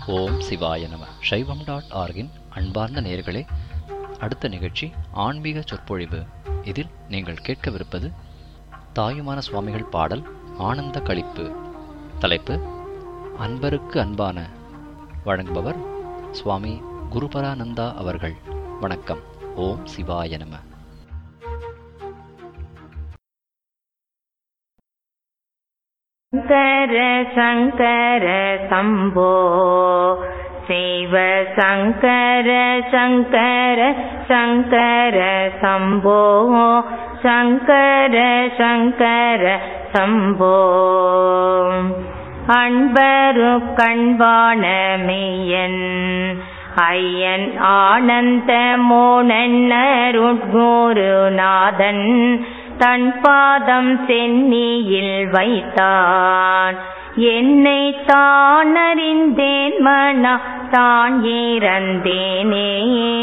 ஓம் சிவாய நம சைவம் டாட் ஆர்கின் அன்பார்ந்த நேயர்களே அடுத்த நிகழ்ச்சி ஆன்மீக சொற்பொழிவு இதில் நீங்கள் கேட்கவிருப்பது தாயுமான சுவாமிகள் பாடல் ஆனந்த களிப்பு தலைப்பு அன்பருக்கு அன்பான வழங்குபவர் சுவாமி குருபரானந்தா அவர்கள் வணக்கம் ஓம் சிவாய நம சங்கர சங்கர சம்போ செய்வ சங்கர சங்கர சங்கர சம்போ சங்கர சங்கர சம்போ அன்பரு கண்பான மெய்யன் ஐயன் ஆனந்த மோனன்னருட்குருநாதன் தன் பாதம் சென்னியில் வைத்தான் என்னை தான் அறிந்தேன் மனா தான் இறந்தேனே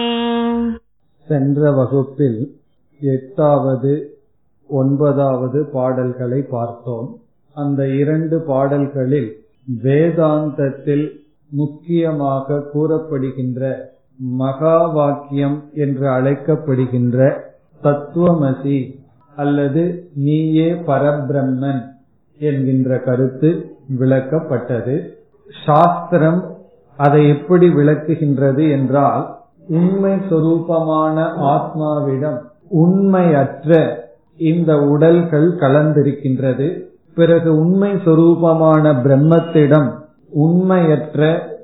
சென்ற வகுப்பில் எட்டாவது ஒன்பதாவது பாடல்களை பார்த்தோம் அந்த இரண்டு பாடல்களில் வேதாந்தத்தில் முக்கியமாக கூறப்படுகின்ற மகா வாக்கியம் என்று அழைக்கப்படுகின்ற தத்துவமசி அல்லது நீயே பரபிரம்மன் என்கின்ற கருத்து விளக்கப்பட்டது சாஸ்திரம் அதை எப்படி விளக்குகின்றது என்றால் உண்மை சொரூபமான ஆத்மாவிடம் உண்மையற்ற இந்த உடல்கள் கலந்திருக்கின்றது பிறகு உண்மை சொரூபமான பிரம்மத்திடம் உண்மையற்ற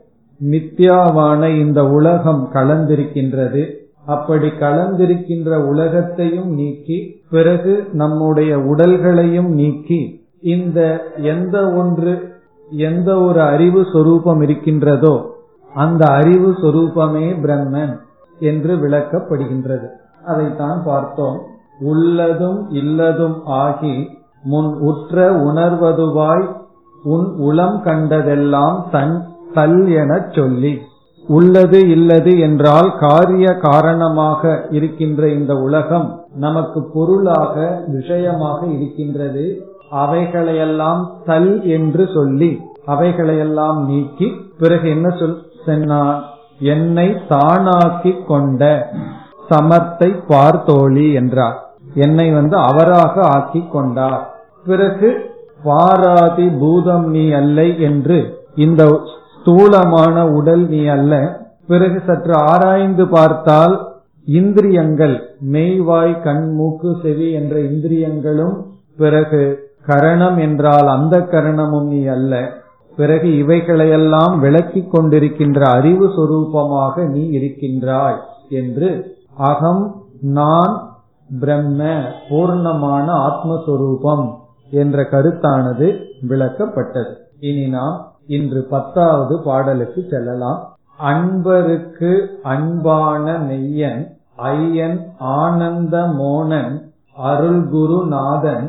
மித்யாவான இந்த உலகம் கலந்திருக்கின்றது அப்படி கலந்திருக்கின்ற உலகத்தையும் நீக்கி பிறகு நம்முடைய உடல்களையும் நீக்கி இந்த எந்த ஒன்று எந்த ஒரு அறிவு சொரூபம் இருக்கின்றதோ அந்த அறிவு சொரூபமே பிரம்மன் என்று விளக்கப்படுகின்றது அதைத்தான் பார்த்தோம் உள்ளதும் இல்லதும் ஆகி முன் உற்ற உணர்வதுவாய் உன் உளம் கண்டதெல்லாம் தன் தல் எனச் சொல்லி உள்ளது இல்லது என்றால் காரிய காரணமாக இருக்கின்ற இந்த உலகம் நமக்கு பொருளாக விஷயமாக இருக்கின்றது அவைகளையெல்லாம் தல் என்று சொல்லி அவைகளையெல்லாம் நீக்கி பிறகு என்ன சொல் சென்னான் என்னை தானாக்கி கொண்ட சமர்த்தை பார்த்தோழி என்றார் என்னை வந்து அவராக ஆக்கி கொண்டார் பிறகு பாராதி பூதம் நீ அல்லை என்று இந்த ஸ்தூலமான உடல் நீ அல்ல பிறகு சற்று ஆராய்ந்து பார்த்தால் இந்திரியங்கள் மெய்வாய் கண் மூக்கு செவி என்ற இந்திரியங்களும் பிறகு கரணம் என்றால் அந்த கரணமும் நீ அல்ல பிறகு இவைகளையெல்லாம் விளக்கிக் கொண்டிருக்கின்ற அறிவு சொரூபமாக நீ இருக்கின்றாய் என்று அகம் நான் பிரம்ம பூர்ணமான ஆத்மஸ்வரூபம் என்ற கருத்தானது விளக்கப்பட்டது இனி நாம் இன்று பத்தாவது பாடலுக்கு செல்லலாம் அன்பருக்கு அன்பான மெய்யன் ஐயன் ஆனந்த மோனன் அருள்குருநாதன்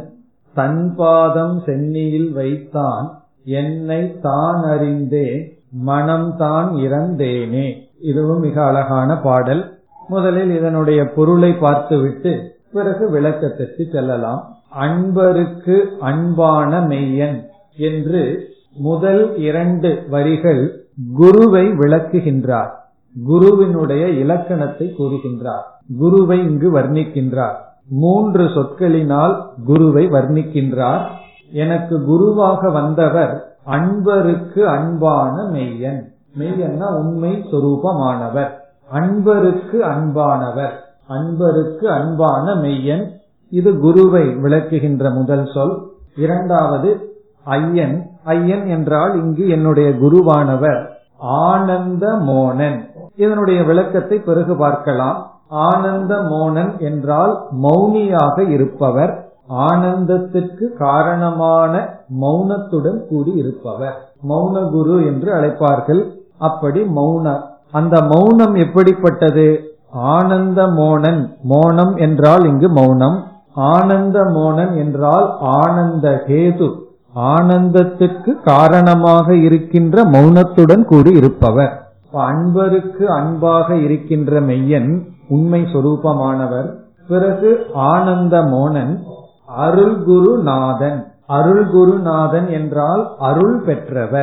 தன்பாதம் சென்னியில் வைத்தான் என்னை தான் அறிந்தேன் மனம்தான் இறந்தேனே இதுவும் மிக அழகான பாடல் முதலில் இதனுடைய பொருளை பார்த்துவிட்டு பிறகு விளக்கத்திற்கு செல்லலாம் அன்பருக்கு அன்பான மெய்யன் என்று முதல் இரண்டு வரிகள் குருவை விளக்குகின்றார் குருவினுடைய இலக்கணத்தை கூறுகின்றார் குருவை இங்கு வர்ணிக்கின்றார் மூன்று சொற்களினால் குருவை வர்ணிக்கின்றார் எனக்கு குருவாக வந்தவர் அன்பருக்கு அன்பான மெய்யன் மெய்யன்னா உண்மை சொரூபமானவர் அன்பருக்கு அன்பானவர் அன்பருக்கு அன்பான மெய்யன் இது குருவை விளக்குகின்ற முதல் சொல் இரண்டாவது ஐயன் ஐயன் என்றால் இங்கு என்னுடைய குருவானவர் ஆனந்த மோனன் இதனுடைய விளக்கத்தை பிறகு பார்க்கலாம் ஆனந்த மோனன் என்றால் மௌனியாக இருப்பவர் ஆனந்தத்திற்கு காரணமான மௌனத்துடன் கூடி இருப்பவர் மௌன குரு என்று அழைப்பார்கள் அப்படி மௌன அந்த மௌனம் எப்படிப்பட்டது ஆனந்த மோனன் மோனம் என்றால் இங்கு மௌனம் ஆனந்த மோனன் என்றால் ஆனந்த கேது ஆனந்தத்திற்கு காரணமாக இருக்கின்ற மௌனத்துடன் கூடி இருப்பவர் அன்பருக்கு அன்பாக இருக்கின்ற மெய்யன் உண்மை சொரூபமானவர் பிறகு ஆனந்த மோனன் அருள் குருநாதன் அருள் குருநாதன் என்றால் அருள் பெற்றவர்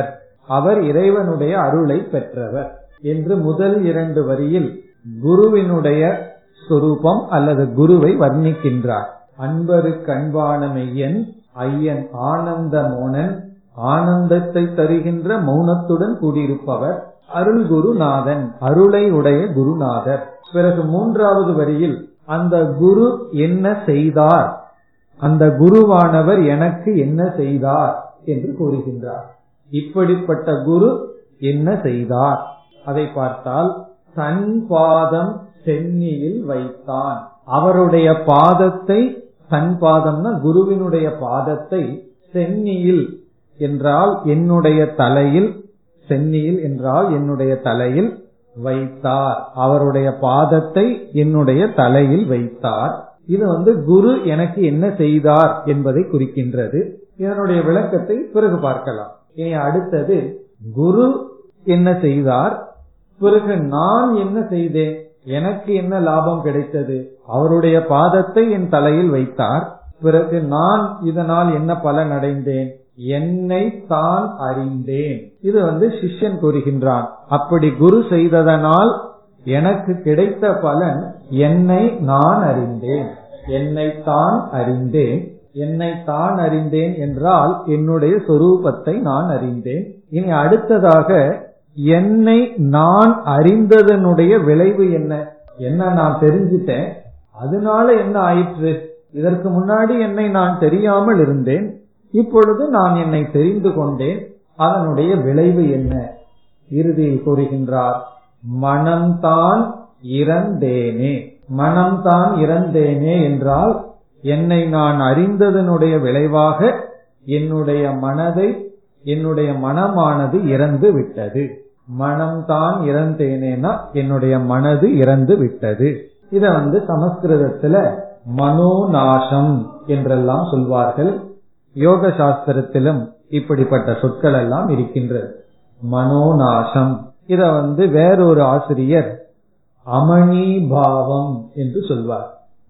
அவர் இறைவனுடைய அருளை பெற்றவர் என்று முதல் இரண்டு வரியில் குருவினுடைய சொரூபம் அல்லது குருவை வர்ணிக்கின்றார் அன்பருக்கு அன்பான மெய்யன் ஐயன் ஆனந்த மோனன் ஆனந்தத்தை தருகின்ற மௌனத்துடன் கூடியிருப்பவர் அருள் குருநாதன் அருளை உடைய குருநாதர் பிறகு மூன்றாவது வரியில் அந்த குரு என்ன செய்தார் அந்த குருவானவர் எனக்கு என்ன செய்தார் என்று கூறுகின்றார் இப்படிப்பட்ட குரு என்ன செய்தார் அதை பார்த்தால் தன் பாதம் சென்னியில் வைத்தான் அவருடைய பாதத்தை தன் பாதம்னா குருவினுடைய பாதத்தை சென்னியில் என்றால் என்னுடைய தலையில் சென்னியில் என்றால் என்னுடைய தலையில் வைத்தார் அவருடைய பாதத்தை என்னுடைய தலையில் வைத்தார் இது வந்து குரு எனக்கு என்ன செய்தார் என்பதை குறிக்கின்றது இதனுடைய விளக்கத்தை பிறகு பார்க்கலாம் இனி அடுத்தது குரு என்ன செய்தார் பிறகு நான் என்ன செய்தேன் எனக்கு என்ன லாபம் கிடைத்தது அவருடைய பாதத்தை என் தலையில் வைத்தார் பிறகு நான் இதனால் என்ன பலன் அடைந்தேன் என்னை தான் அறிந்தேன் இது வந்து சிஷ்யன் கூறுகின்றான் அப்படி குரு செய்ததனால் எனக்கு கிடைத்த பலன் என்னை நான் அறிந்தேன் என்னை தான் அறிந்தேன் என்னை தான் அறிந்தேன் என்றால் என்னுடைய சொரூபத்தை நான் அறிந்தேன் இனி அடுத்ததாக என்னை நான் அறிந்ததனுடைய விளைவு என்ன என்ன நான் தெரிஞ்சிட்டேன் அதனால என்ன ஆயிற்று இதற்கு முன்னாடி என்னை நான் தெரியாமல் இருந்தேன் இப்பொழுது நான் என்னை தெரிந்து கொண்டேன் அதனுடைய விளைவு என்ன இறுதியில் கூறுகின்றார் மனம்தான் இறந்தேனே மனம்தான் இறந்தேனே என்றால் என்னை நான் அறிந்ததனுடைய விளைவாக என்னுடைய மனதை என்னுடைய மனமானது இறந்து விட்டது மனம்தான் இறந்தேனேனா என்னுடைய மனது இறந்து விட்டது இத வந்து சமஸ்கிருதத்துல மனோநாசம் என்றெல்லாம் சொல்வார்கள் யோக சாஸ்திரத்திலும் இப்படிப்பட்ட சொற்கள் எல்லாம் இருக்கின்றது மனோநாசம் இத வந்து வேறொரு ஆசிரியர் அமணிபாவம் என்று சொல்வார்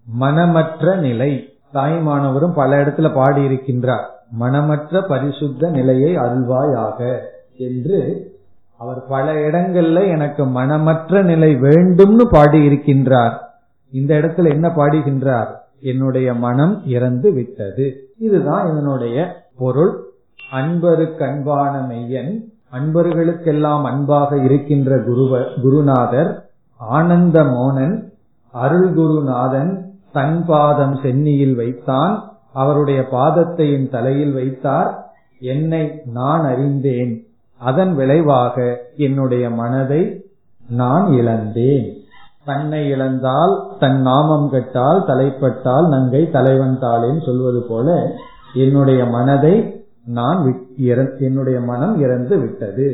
மனமற்ற நிலை தாய்மானவரும் பல இடத்துல பாடியிருக்கின்றார் மனமற்ற பரிசுத்த நிலையை அருள்வாயாக என்று அவர் பல இடங்கள்ல எனக்கு மனமற்ற நிலை வேண்டும்னு பாடியிருக்கின்றார் இந்த இடத்துல என்ன பாடுகின்றார் என்னுடைய மனம் இறந்து விட்டது இதுதான் இதனுடைய பொருள் அன்பருக்கு அன்பான மெய்யன் அன்பர்களுக்கெல்லாம் அன்பாக இருக்கின்ற குருவ குருநாதர் ஆனந்த மோனன் அருள் குருநாதன் தன் பாதம் சென்னியில் வைத்தான் அவருடைய பாதத்தை என் தலையில் வைத்தார் என்னை நான் அறிந்தேன் அதன் விளைவாக என்னுடைய மனதை நான் இழந்தேன் தன்னை இழந்தால் தன் நாமம் கெட்டால் தலைப்பட்டால் நங்கை தலைவன் தாளேன்னு சொல்வது போல என்னுடைய மனதை நான் என்னுடைய மனம் இறந்து விட்டது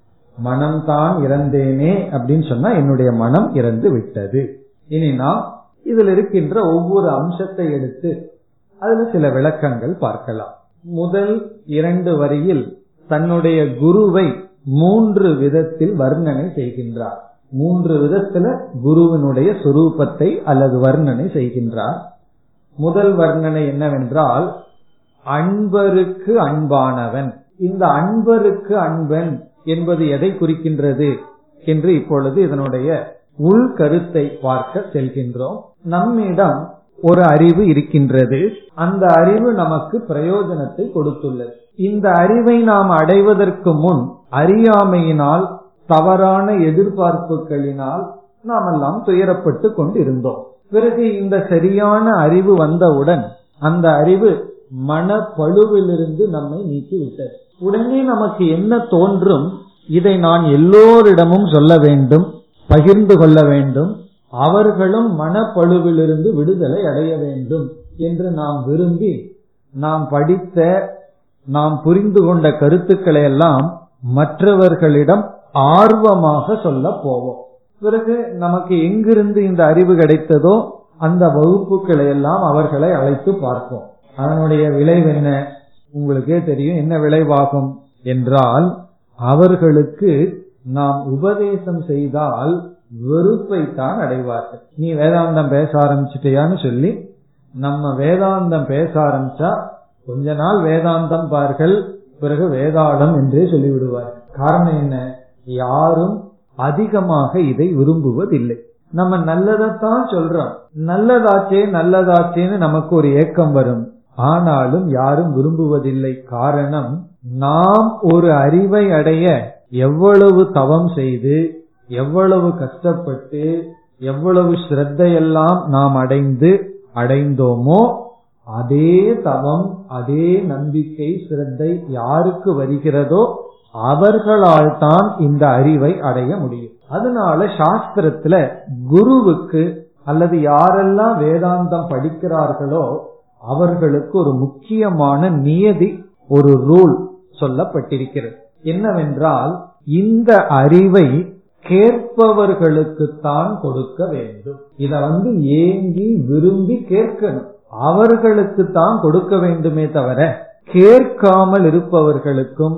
மனம்தான் இறந்தேனே அப்படின்னு சொன்னா என்னுடைய மனம் இறந்து விட்டது இனி நாம் இதில் இருக்கின்ற ஒவ்வொரு அம்சத்தை எடுத்து அதுல சில விளக்கங்கள் பார்க்கலாம் முதல் இரண்டு வரியில் தன்னுடைய குருவை மூன்று விதத்தில் வர்ணனை செய்கின்றார் மூன்று விதத்துல குருவினுடைய சுரூபத்தை அல்லது வர்ணனை செய்கின்றார் முதல் வர்ணனை என்னவென்றால் அன்பருக்கு அன்பானவன் இந்த அன்பருக்கு அன்பன் என்பது எதை குறிக்கின்றது என்று இப்பொழுது இதனுடைய உள் கருத்தை பார்க்க செல்கின்றோம் நம்மிடம் ஒரு அறிவு இருக்கின்றது அந்த அறிவு நமக்கு பிரயோஜனத்தை கொடுத்துள்ளது இந்த அறிவை நாம் அடைவதற்கு முன் அறியாமையினால் தவறான எதிர்பார்ப்புகளினால் நாம் எல்லாம் துயரப்பட்டு கொண்டிருந்தோம் பிறகு இந்த சரியான அறிவு வந்தவுடன் அந்த அறிவு மன பழுவிலிருந்து நம்மை நீக்கிவிட்டது உடனே நமக்கு என்ன தோன்றும் இதை நான் எல்லோரிடமும் சொல்ல வேண்டும் பகிர்ந்து கொள்ள வேண்டும் அவர்களும் மனப்பழுவிலிருந்து விடுதலை அடைய வேண்டும் என்று நாம் விரும்பி நாம் படித்த நாம் புரிந்து கொண்ட கருத்துக்களை எல்லாம் மற்றவர்களிடம் ஆர்வமாக சொல்ல போவோம் பிறகு நமக்கு எங்கிருந்து இந்த அறிவு கிடைத்ததோ அந்த வகுப்புகளை எல்லாம் அவர்களை அழைத்து பார்ப்போம் அதனுடைய விளைவு என்ன உங்களுக்கே தெரியும் என்ன விளைவாகும் என்றால் அவர்களுக்கு நாம் உபதேசம் செய்தால் வெறுப்பை தான் அடைவார்கள் நீ வேதாந்தம் பேச ஆரம்பிச்சிட்டியான்னு சொல்லி நம்ம வேதாந்தம் பேச ஆரம்பிச்சா கொஞ்ச நாள் வேதாந்தம் பார்கள் பிறகு வேதாளம் என்றே சொல்லிவிடுவார் காரணம் என்ன யாரும் அதிகமாக இதை விரும்புவதில்லை நம்ம நல்லதைத்தான் சொல்றோம் நல்லதாச்சே நல்லதாச்சேன்னு நமக்கு ஒரு ஏக்கம் வரும் ஆனாலும் யாரும் விரும்புவதில்லை காரணம் நாம் ஒரு அறிவை அடைய எவ்வளவு தவம் செய்து எவ்வளவு கஷ்டப்பட்டு எவ்வளவு ஸ்ரத்தையெல்லாம் நாம் அடைந்து அடைந்தோமோ அதே தவம் அதே நம்பிக்கை சிரத்தை யாருக்கு வருகிறதோ அவர்களால் தான் இந்த அறிவை அடைய முடியும் அதனால சாஸ்திரத்துல குருவுக்கு அல்லது யாரெல்லாம் வேதாந்தம் படிக்கிறார்களோ அவர்களுக்கு ஒரு முக்கியமான நியதி ஒரு ரூல் சொல்லப்பட்டிருக்கிறது என்னவென்றால் இந்த அறிவை கேட்பவர்களுக்குத்தான் கொடுக்க வேண்டும் இத வந்து ஏங்கி விரும்பி கேட்கணும் அவர்களுக்கு தான் கொடுக்க வேண்டுமே தவிர கேட்காமல் இருப்பவர்களுக்கும்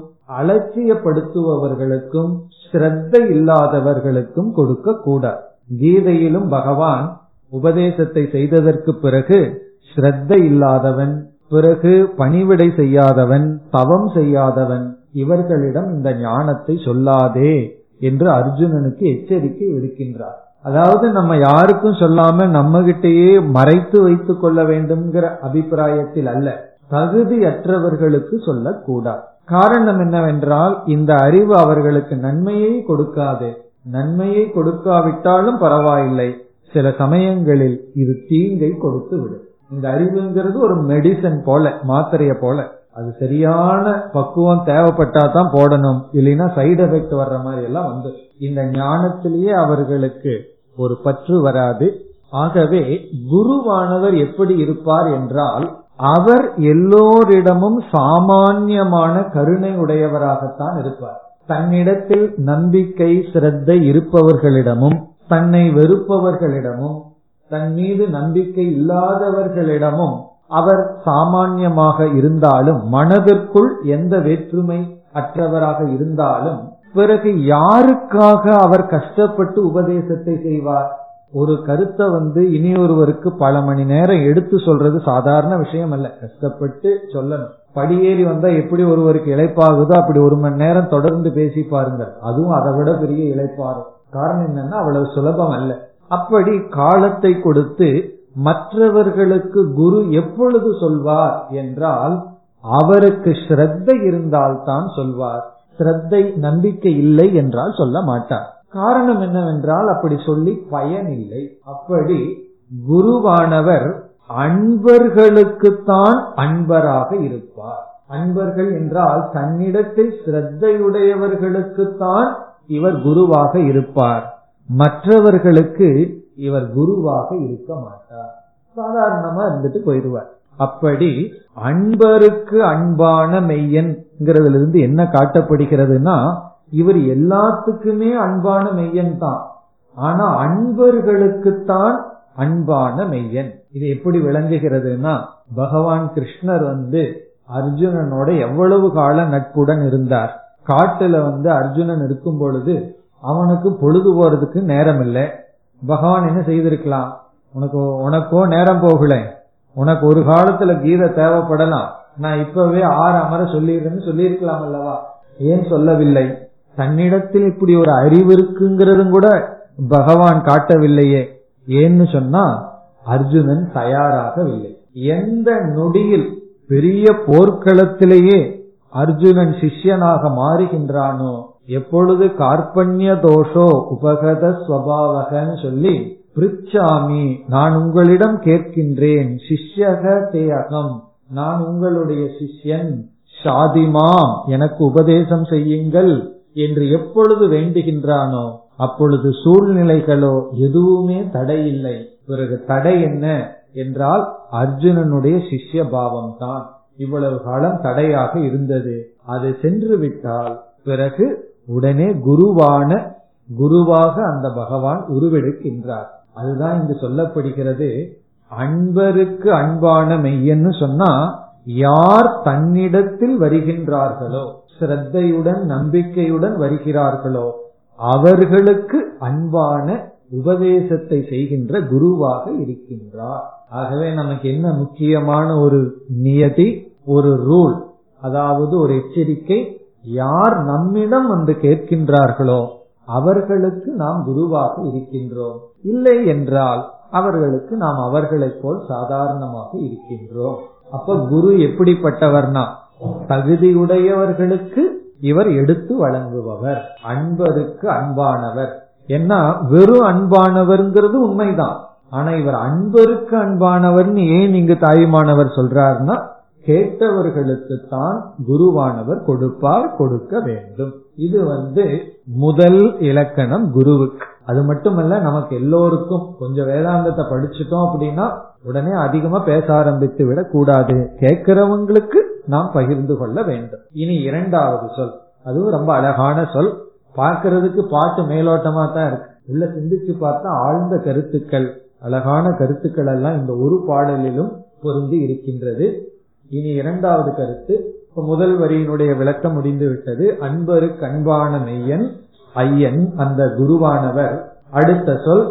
அலட்சியப்படுத்துபவர்களுக்கும் ஸ்ரத்த இல்லாதவர்களுக்கும் கொடுக்க கூடாது கீதையிலும் பகவான் உபதேசத்தை செய்ததற்கு பிறகு ஸ்ரத்த இல்லாதவன் பிறகு பணிவிடை செய்யாதவன் தவம் செய்யாதவன் இவர்களிடம் இந்த ஞானத்தை சொல்லாதே என்று அர்ஜுனனுக்கு எச்சரிக்கை விடுக்கின்றார் அதாவது நம்ம யாருக்கும் சொல்லாம நம்ம கிட்டேயே மறைத்து வைத்துக் கொள்ள வேண்டும்ங்கிற அபிப்பிராயத்தில் அல்ல தகுதியற்றவர்களுக்கு சொல்லக்கூடாது காரணம் என்னவென்றால் இந்த அறிவு அவர்களுக்கு நன்மையை கொடுக்காது நன்மையை கொடுக்காவிட்டாலும் பரவாயில்லை சில சமயங்களில் இது தீங்கை கொடுத்து விடும் இந்த அறிவுங்கிறது ஒரு மெடிசன் போல மாத்திரைய போல அது சரியான பக்குவம் தேவைப்பட்டா தான் போடணும் இல்லைன்னா சைடு எஃபெக்ட் வர்ற மாதிரி எல்லாம் வந்து இந்த ஞானத்திலேயே அவர்களுக்கு ஒரு பற்று வராது ஆகவே குருவானவர் எப்படி இருப்பார் என்றால் அவர் எல்லோரிடமும் சாமான்யமான கருணை உடையவராகத்தான் இருப்பார் தன்னிடத்தில் நம்பிக்கை சிரத்தை இருப்பவர்களிடமும் தன்னை வெறுப்பவர்களிடமும் தன் மீது நம்பிக்கை இல்லாதவர்களிடமும் அவர் சாமான்யமாக இருந்தாலும் மனதிற்குள் எந்த வேற்றுமை அற்றவராக இருந்தாலும் பிறகு யாருக்காக அவர் கஷ்டப்பட்டு உபதேசத்தை செய்வார் ஒரு கருத்தை வந்து இனியொருவருக்கு பல மணி நேரம் எடுத்து சொல்றது சாதாரண விஷயம் அல்ல கஷ்டப்பட்டு சொல்லணும் படியேறி வந்தா எப்படி ஒருவருக்கு இழைப்பாகுதோ அப்படி ஒரு மணி நேரம் தொடர்ந்து பேசி பாருங்க அதுவும் அதை விட பெரிய இழைப்பாரும் காரணம் என்னன்னா அவ்வளவு சுலபம் அல்ல அப்படி காலத்தை கொடுத்து மற்றவர்களுக்கு குரு எப்பொழுது சொல்வார் என்றால் அவருக்கு ஸ்ரத்தை இருந்தால்தான் சொல்வார் ஸ்ரத்தை நம்பிக்கை இல்லை என்றால் சொல்ல மாட்டார் காரணம் என்னவென்றால் அப்படி சொல்லி பயன் இல்லை அப்படி குருவானவர் அன்பர்களுக்குத்தான் அன்பராக இருப்பார் அன்பர்கள் என்றால் தன்னிடத்தில் ஸ்ரத்தையுடையவர்களுக்குத்தான் இவர் குருவாக இருப்பார் மற்றவர்களுக்கு இவர் குருவாக இருக்க மாட்டார் சாதாரணமா இருந்துட்டு போயிடுவார் அப்படி அன்பருக்கு அன்பான மெய்யன்கிறதுல இருந்து என்ன காட்டப்படுகிறதுனா இவர் எல்லாத்துக்குமே அன்பான மெய்யன் தான் ஆனா அன்பர்களுக்குத்தான் அன்பான மெய்யன் இது எப்படி விளங்குகிறதுனா பகவான் கிருஷ்ணர் வந்து அர்ஜுனனோட எவ்வளவு கால நட்புடன் இருந்தார் காட்டுல வந்து அர்ஜுனன் இருக்கும் பொழுது அவனுக்கு பொழுது போறதுக்கு நேரம் இல்லை பகவான் என்ன செய்திருக்கலாம் உனக்கு உனக்கோ நேரம் போகல உனக்கு ஒரு காலத்துல கீதை தேவைப்படலாம் நான் இப்பவே ஆறு அமர சொல்லிடுறேன்னு சொல்லியிருக்கலாம் அல்லவா ஏன் சொல்லவில்லை தன்னிடத்தில் இப்படி ஒரு அறிவு இருக்குங்கிறதும் கூட பகவான் காட்டவில்லையே ஏன்னு சொன்னா அர்ஜுனன் தயாராகவில்லை எந்த நொடியில் பெரிய போர்க்களத்திலேயே அர்ஜுனன் சிஷ்யனாக மாறுகின்றானோ எப்பொழுது கார்பண்ய தோஷோ உபகத ஸ்வபாவகன்னு சொல்லி பிரிச்சாமி நான் உங்களிடம் கேட்கின்றேன் சிஷ்யக தே அகம் நான் உங்களுடைய சிஷ்யன் சாதிமாம் எனக்கு உபதேசம் செய்யுங்கள் என்று எப்பொழுது வேண்டுகின்றானோ அப்பொழுது சூழ்நிலைகளோ எதுவுமே தடை இல்லை பிறகு தடை என்ன என்றால் அர்ஜுனனுடைய சிஷ்ய பாவம் தான் இவ்வளவு காலம் தடையாக இருந்தது அது சென்று விட்டால் பிறகு உடனே குருவான குருவாக அந்த பகவான் உருவெடுக்கின்றார் அதுதான் இங்கு சொல்லப்படுகிறது அன்பருக்கு அன்பான மெய்யன்னு சொன்னா யார் தன்னிடத்தில் வருகின்றார்களோ சிரத்தையுடன் நம்பிக்கையுடன் வருகிறார்களோ அவர்களுக்கு அன்பான உபதேசத்தை செய்கின்ற குருவாக இருக்கின்றார் ஆகவே நமக்கு என்ன முக்கியமான ஒரு நியதி ஒரு ரூல் அதாவது ஒரு எச்சரிக்கை யார் நம்மிடம் வந்து கேட்கின்றார்களோ அவர்களுக்கு நாம் குருவாக இருக்கின்றோம் இல்லை என்றால் அவர்களுக்கு நாம் அவர்களைப் போல் சாதாரணமாக இருக்கின்றோம் அப்ப குரு எப்படிப்பட்டவர்னா தகுதியுடையவர்களுக்கு இவர் எடுத்து வழங்குபவர் அன்பருக்கு அன்பானவர் ஏன்னா வெறும் அன்பானவர்ங்கிறது உண்மைதான் ஆனா இவர் அன்பருக்கு அன்பானவர்னு ஏன் இங்கு தாயுமானவர் சொல்றாருன்னா கேட்டவர்களுக்கு தான் குருவானவர் கொடுப்பார் கொடுக்க வேண்டும் இது வந்து முதல் இலக்கணம் குருவுக்கு அது மட்டுமல்ல நமக்கு எல்லோருக்கும் கொஞ்சம் வேதாந்தத்தை படிச்சுட்டோம் அப்படின்னா உடனே அதிகமா பேச ஆரம்பித்து விடக் கூடாது கேட்கிறவங்களுக்கு நாம் பகிர்ந்து கொள்ள வேண்டும் இனி இரண்டாவது சொல் அதுவும் ரொம்ப அழகான சொல் பார்க்கிறதுக்கு பாட்டு மேலோட்டமா தான் இருக்கு உள்ள சிந்திச்சு பார்த்தா ஆழ்ந்த கருத்துக்கள் அழகான கருத்துக்கள் எல்லாம் இந்த ஒரு பாடலிலும் பொருந்தி இருக்கின்றது இனி இரண்டாவது கருத்து இப்ப முதல் வரியினுடைய விளக்கம் முடிந்து விட்டது அன்பருக்கு அன்பான மெய்யன் ஐயன் அந்த குருவானவர் அடுத்த சொல்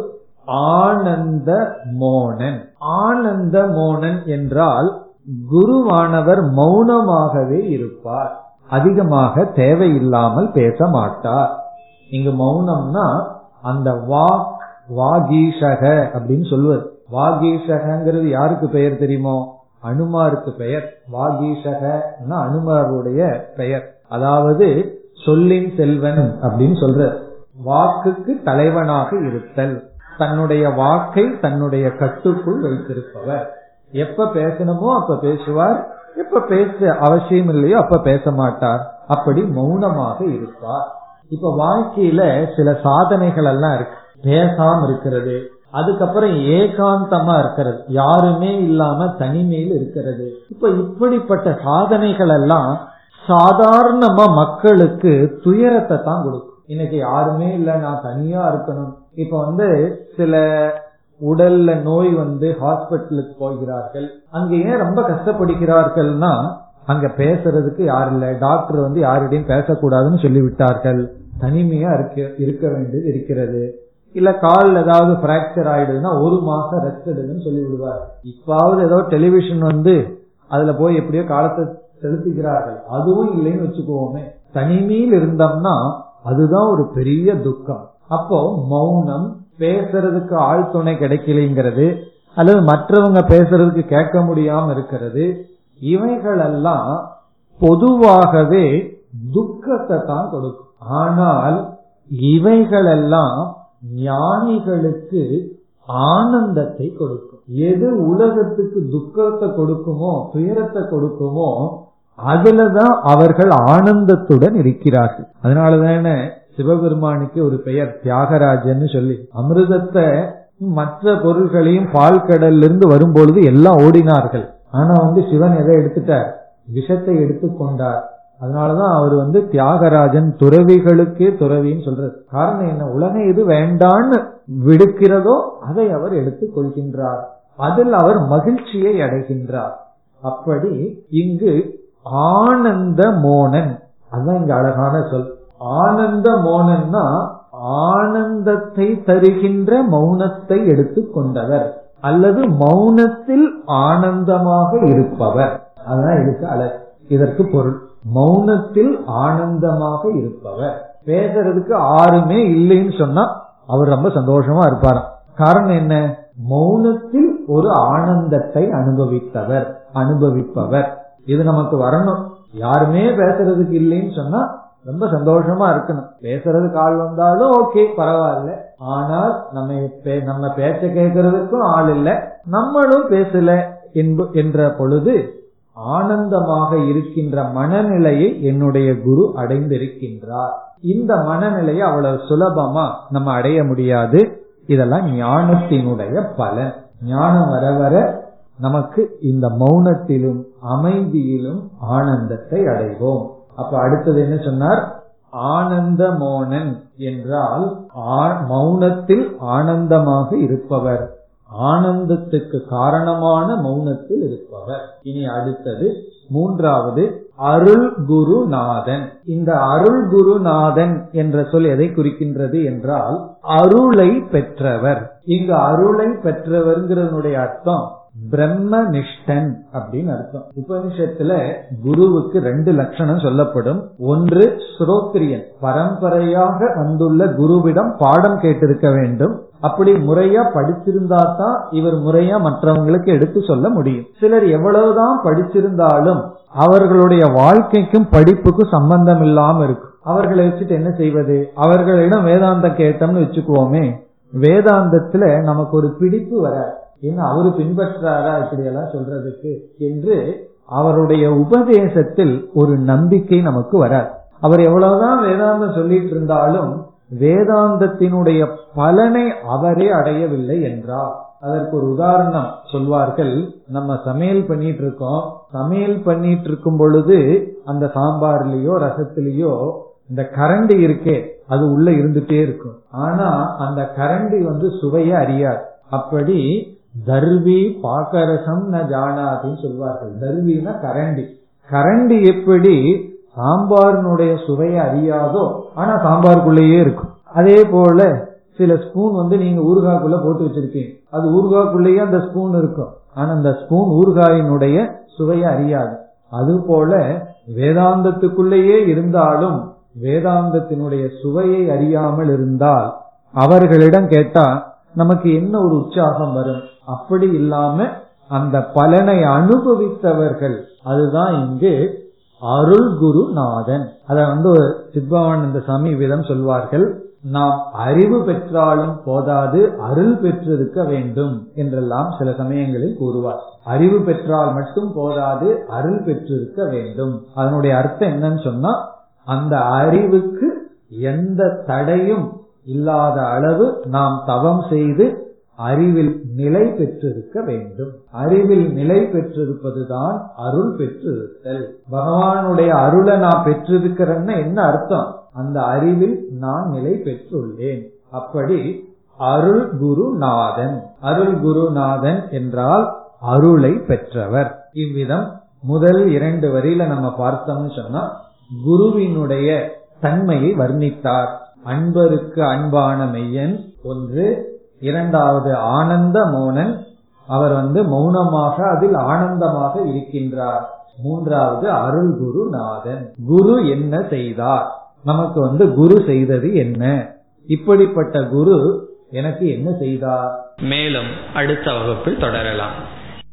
ஆனந்த மோனன் ஆனந்த மோனன் என்றால் குருவானவர் மௌனமாகவே இருப்பார் அதிகமாக தேவையில்லாமல் பேச மாட்டார் இங்கு மௌனம்னா அந்த வாக் வாகீஷக அப்படின்னு சொல்லுவது வாகீஷகங்கிறது யாருக்கு பெயர் தெரியுமோ அனுமாருக்கு பெயர் வாகீஷகன்னா அனுமாருடைய பெயர் அதாவது சொல்லின் செல்வன் அப்படின்னு சொல்ற வாக்குக்கு தலைவனாக இருத்தல் தன்னுடைய வாக்கை தன்னுடைய கட்டுக்குள் வைத்திருப்பவர் எப்ப பேசணுமோ அப்ப பேசுவார் எப்ப பேச அவசியம் இல்லையோ அப்ப பேச மாட்டார் அப்படி மௌனமாக இருப்பார் இப்ப வாழ்க்கையில சில சாதனைகள் எல்லாம் இருக்கு பேசாம இருக்கிறது அதுக்கப்புறம் ஏகாந்தமா இருக்கிறது யாருமே இல்லாம தனிமையில் இருக்கிறது இப்ப இப்படிப்பட்ட சாதனைகள் எல்லாம் சாதாரணமா மக்களுக்கு துயரத்தை தான் கொடுக்கும் இன்னைக்கு யாருமே இல்ல நான் தனியா இருக்கணும் இப்ப வந்து சில உடல்ல நோய் வந்து ஹாஸ்பிட்டலுக்கு போகிறார்கள் அங்க ஏன் ரொம்ப கஷ்டப்படுகிறார்கள்னா அங்க பேசுறதுக்கு யார் இல்ல டாக்டர் வந்து யாரிடையும் பேசக்கூடாதுன்னு சொல்லி விட்டார்கள் தனிமையா இருக்க இருக்க வேண்டியது இருக்கிறது இல்ல கால் ஏதாவது பிராக்சர் ஆயிடுதுன்னா ஒரு மாசம் ரெஸ்ட் எடுன்னு சொல்லி விடுவார் இப்பாவது ஏதோ டெலிவிஷன் வந்து அதுல போய் எப்படியோ காலத்தை செலுத்துகிறார்கள் அதுவும் இல்லைன்னு வச்சுக்கோமே தனிமையில் இருந்தோம்னா அதுதான் ஒரு பெரிய துக்கம் அப்போ மௌனம் பேசுறதுக்கு ஆள் துணை கிடைக்கலைங்கிறது அல்லது மற்றவங்க பேசுறதுக்கு கேட்க முடியாம இருக்கிறது இவைகளெல்லாம் பொதுவாகவே துக்கத்தை தான் கொடுக்கும் ஆனால் இவைகளெல்லாம் ஞானிகளுக்கு ஆனந்தத்தை கொடுக்கும் எது உலகத்துக்கு துக்கத்தை கொடுக்குமோ துயரத்தை கொடுக்குமோ அதுலதான் அவர்கள் ஆனந்தத்துடன் இருக்கிறார்கள் அதனாலதானே சிவபெருமானுக்கு ஒரு பெயர் தியாகராஜன்னு சொல்லி அமிர்தத்தை மற்ற பொருள்களையும் பால் கடல்ல இருந்து வரும்பொழுது எல்லாம் ஓடினார்கள் ஆனா வந்து சிவன் எதை எடுத்துட்டார் விஷத்தை எடுத்துக்கொண்டார் அதனாலதான் அவர் வந்து தியாகராஜன் துறவிகளுக்கே துறவின்னு சொல்றது காரணம் என்ன உலகம் எது வேண்டான்னு விடுக்கிறதோ அதை அவர் எடுத்துக் கொள்கின்றார் அதில் அவர் மகிழ்ச்சியை அடைகின்றார் அப்படி இங்கு ஆனந்த மோனன் அதுதான் இங்க அழகான சொல் ஆனந்த மோனன்னா ஆனந்தத்தை தருகின்ற மௌனத்தை எடுத்துக் கொண்டவர் அல்லது மௌனத்தில் ஆனந்தமாக இருப்பவர் அதுதான் இதுக்கு அழகு இதற்கு பொருள் மௌனத்தில் ஆனந்தமாக இருப்பவர் பேசுறதுக்கு ஆறுமே இல்லைன்னு சொன்னா அவர் ரொம்ப சந்தோஷமா இருப்பாராம் காரணம் என்ன மௌனத்தில் ஒரு ஆனந்தத்தை அனுபவித்தவர் அனுபவிப்பவர் இது நமக்கு வரணும் யாருமே பேசுறதுக்கு இல்லைன்னு சொன்னா ரொம்ப சந்தோஷமா இருக்கணும் பேசுறதுக்கு ஆள் வந்தாலும் ஓகே பரவாயில்ல ஆனால் நம்ம நம்ம பேச்ச கேட்கறதுக்கும் ஆள் இல்ல நம்மளும் பேசல என்ற பொழுது ஆனந்தமாக இருக்கின்ற மனநிலையை என்னுடைய குரு அடைந்திருக்கின்றார் இந்த மனநிலையை அவ்வளவு சுலபமா நம்ம அடைய முடியாது இதெல்லாம் ஞானத்தினுடைய பலன் ஞானம் வர வர நமக்கு இந்த மௌனத்திலும் அமைதியிலும் ஆனந்தத்தை அடைவோம் அப்ப அடுத்தது என்ன சொன்னார் ஆனந்த மோனன் என்றால் மௌனத்தில் ஆனந்தமாக இருப்பவர் ஆனந்தத்துக்கு காரணமான மௌனத்தில் இருப்பவர் இனி அடுத்தது மூன்றாவது அருள் குருநாதன் இந்த அருள் குருநாதன் என்ற சொல் எதை குறிக்கின்றது என்றால் அருளை பெற்றவர் இங்கு அருளை பெற்றவர்ங்கிறதனுடைய அர்த்தம் பிரம்மனிஷ்டன் அப்படின்னு அர்த்தம் உபனிஷத்துல குருவுக்கு ரெண்டு லட்சணம் சொல்லப்படும் ஒன்று ஸ்ரோத்ரியன் பரம்பரையாக வந்துள்ள குருவிடம் பாடம் கேட்டிருக்க வேண்டும் அப்படி முறையா படிச்சிருந்தா தான் இவர் முறையா மற்றவங்களுக்கு எடுத்து சொல்ல முடியும் சிலர் எவ்வளவுதான் படிச்சிருந்தாலும் அவர்களுடைய வாழ்க்கைக்கும் படிப்புக்கும் சம்பந்தம் இல்லாம இருக்கும் அவர்களை வச்சுட்டு என்ன செய்வது அவர்களிடம் வேதாந்தம் கேட்டோம்னு வச்சுக்குவோமே வேதாந்தத்துல நமக்கு ஒரு பிடிப்பு வராது என்ன அவரு பின்பற்றாரா இப்படி எல்லாம் சொல்றதுக்கு என்று அவருடைய உபதேசத்தில் ஒரு நம்பிக்கை நமக்கு வராது அவர் எவ்வளவுதான் வேதாந்தம் சொல்லிட்டு இருந்தாலும் வேதாந்தத்தினுடைய பலனை அவரே அடையவில்லை என்றார் அதற்கு ஒரு உதாரணம் சொல்வார்கள் நம்ம சமையல் பண்ணிட்டு இருக்கோம் சமையல் பண்ணிட்டு இருக்கும் பொழுது அந்த சாம்பார்லயோ ரசத்திலேயோ இந்த கரண்டி இருக்கே அது உள்ள இருந்துட்டே இருக்கும் ஆனா அந்த கரண்டி வந்து சுவைய அறியாது அப்படி தர்வி பாக்கரசம் ந ஜானாதின்னு சொல்வார்கள் தர்வினா கரண்டி கரண்டி எப்படி சாம்பாரினுடைய சுவையை அறியாதோ ஆனா சாம்பாருக்குள்ளேயே இருக்கும் அதே போல சில ஸ்பூன் வந்து நீங்க ஊறுகாய்க்குள்ள போட்டு வச்சிருக்கீங்க அது ஊறுகாய்க்குள்ளேயே அந்த ஸ்பூன் இருக்கும் ஆனா அந்த ஸ்பூன் ஊறுகாயினுடைய சுவையை அறியாது அது போல வேதாந்தத்துக்குள்ளேயே இருந்தாலும் வேதாந்தத்தினுடைய சுவையை அறியாமல் இருந்தால் அவர்களிடம் கேட்டா நமக்கு என்ன ஒரு உற்சாகம் வரும் அப்படி இல்லாம அந்த பலனை அனுபவித்தவர்கள் அதுதான் இங்கு அருள் குருநாதன் அத வந்து சித்பவானந்த சாமி விதம் சொல்வார்கள் நாம் அறிவு பெற்றாலும் போதாது அருள் பெற்றிருக்க வேண்டும் என்றெல்லாம் சில சமயங்களில் கூறுவார் அறிவு பெற்றால் மட்டும் போதாது அருள் பெற்றிருக்க வேண்டும் அதனுடைய அர்த்தம் என்னன்னு சொன்னா அந்த அறிவுக்கு எந்த தடையும் இல்லாத அளவு நாம் தவம் செய்து அறிவில் நிலை பெற்றிருக்க வேண்டும் அறிவில் நிலை பெற்றிருப்பதுதான் அருள் பெற்றிருத்தல் பகவானுடைய அருளை நான் பெற்றிருக்கிறேன்னு என்ன அர்த்தம் அந்த அறிவில் நான் நிலை பெற்றுள்ளேன் அப்படி அருள் குருநாதன் அருள் குருநாதன் என்றால் அருளை பெற்றவர் இவ்விதம் முதல் இரண்டு வரியில நம்ம பார்த்தோம்னு சொன்னா குருவினுடைய தன்மையை வர்ணித்தார் அன்பருக்கு அன்பான மெய்யன் ஒன்று இரண்டாவது ஆனந்த மோனன் அவர் வந்து மௌனமாக அதில் ஆனந்தமாக இருக்கின்றார் மூன்றாவது அருள் குருநாதன் குரு என்ன செய்தார் நமக்கு வந்து குரு செய்தது என்ன இப்படிப்பட்ட குரு எனக்கு என்ன செய்தார் மேலும் அடுத்த வகுப்பில் தொடரலாம்